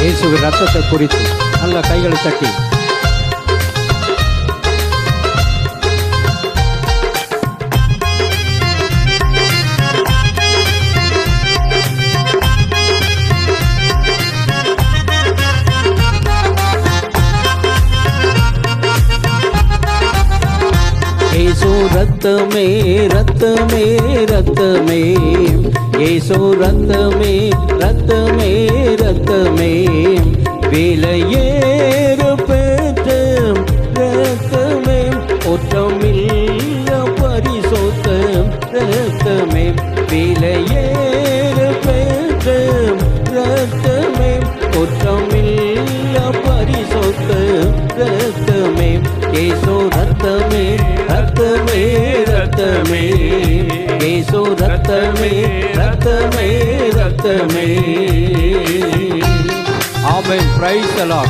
இயேசுவின் ரத்தத்தை குறித்து நல்ல கைகளை தட்டி ஏசு ரத்தமே ரத்தமே ரத்தமே ஏசு ரத்தமே ரத்தமே ரத்தமே விலையேறு பெற்ற ரத்தமே ஒற்றமில்ல பரிசோத்த ரத்தமே விலையேறு பெற்ற ரத்தமே ஒற்றமில்ல பரிசோத்த ரத்தமே ஏசோ ரத்தமே ரத்தமே ரத்தமே ஏசோ ரத்தமே ரத்தமே ரத்தமே ஆமென் பிரைஸ் தி லார்ட்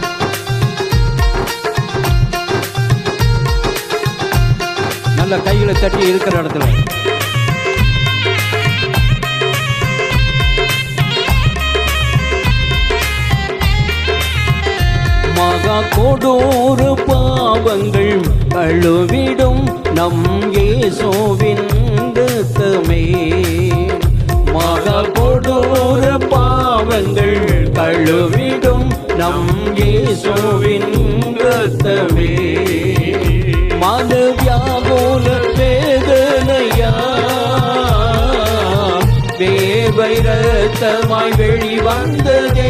நல்ல கைகளை தட்டி இருக்கிற இடத்துல மகா கொடூர பாவங்கள் கழுவிடும் நம் இயேசுவின் ரத்தமே மகா கொடூர பாவங்கள் கழுவிடும் நம் இயேசுவின் ரத்தமே மன வியாகுல வேதனையா தேவை ரத்தமாய் வெளிவந்ததே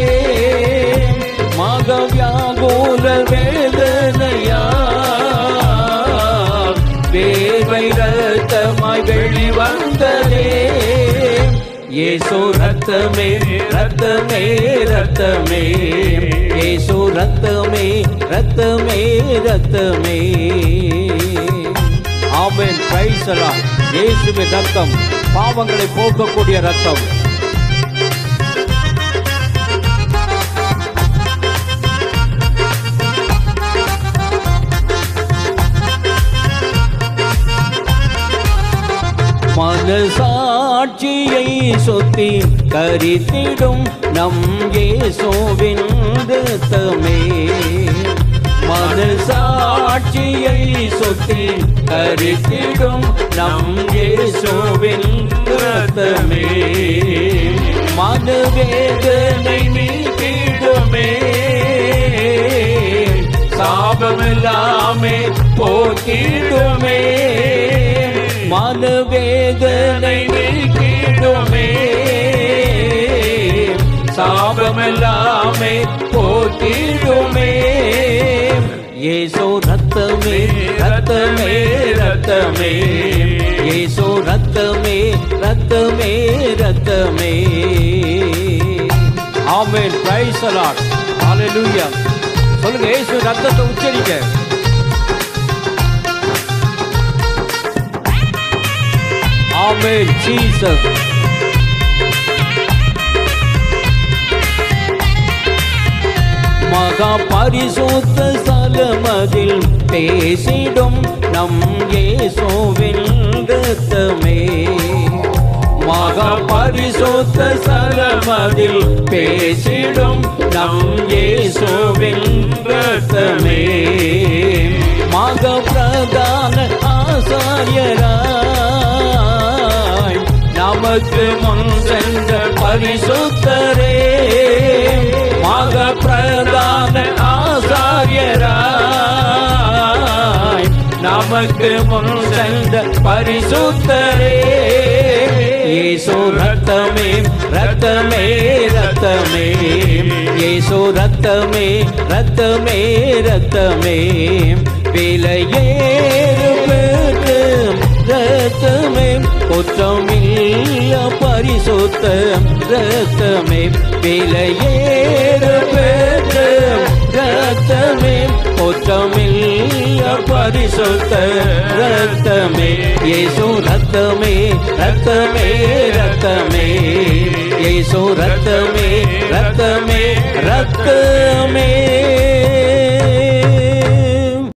மகவியாகோல வேதனையா தேவை ரத்தமாய் வெளிவந்ததே ஏசோ ரத்தமே ரத்தமே ரத்தமே ஏசோ ரத்தமே ரத்தமே ரத்தமே ஆமென் பிரைஸ் எல்லாம் இயேசுவின் ரத்தம் பாவங்களை போக்கக்கூடிய ரத்தம் மனசாட்சியை சொத்தி கரித்திடும் நம் இயேசுவின் ரத்தமே மனசாட்சியை சொத்தி கரித்திடும் நம் இயேசுவின் ரத்தமே மனவேதனை நீக்கிடுமே சாபமில்லாமே போக்கிடுமே மனவேதனை நீக்கிடுமே சாபமில்லாமே போக்கிடுமே ஏசோ ரத்தமே ரத்தமே ரத்தமே ஏசோ ரத்தமே ரத்தமே ரத்தமே ஆமென் பிரைஸ் அலாட் ஹalleluya சொல்லுங்க இயேசு ரத்தத்தை உச்சரிக்க ஆமென் ஜீசஸ் மகா பரிசுத்த ஸ்தலமதில் பேசிடும் நம் இயேசுவின் ரத்தமே மகா பரிசுத்த ஸ்தலமதில் பேசிடும் நம் இயேசுவின் ரத்தமே மக பிரதான ஆசாரியராய் நமக்கு முன் சென்ற பரிசுத்தரே மக பிரதான ஆசாரியராய் நமக்கு முன் சென்ற பரிசுத்தரே ஏசோ ரத்தமே ரத்தமே ரத்தமே ஏசோ ரத்தமே ரத்தமே ரத்தமே விலையேறு பெற்று ரத்தமே குற்றமில்ல பரிசுத்த ரத்தமே விலையேறு பெற்று ரத்தமே குற்றமில்ல பரிசுத்த ரத்தமே ஏசு ரத்தமே ரத்தமே ரத்தமே ஏசு ரத்தமே ரத்தமே ரத்தமே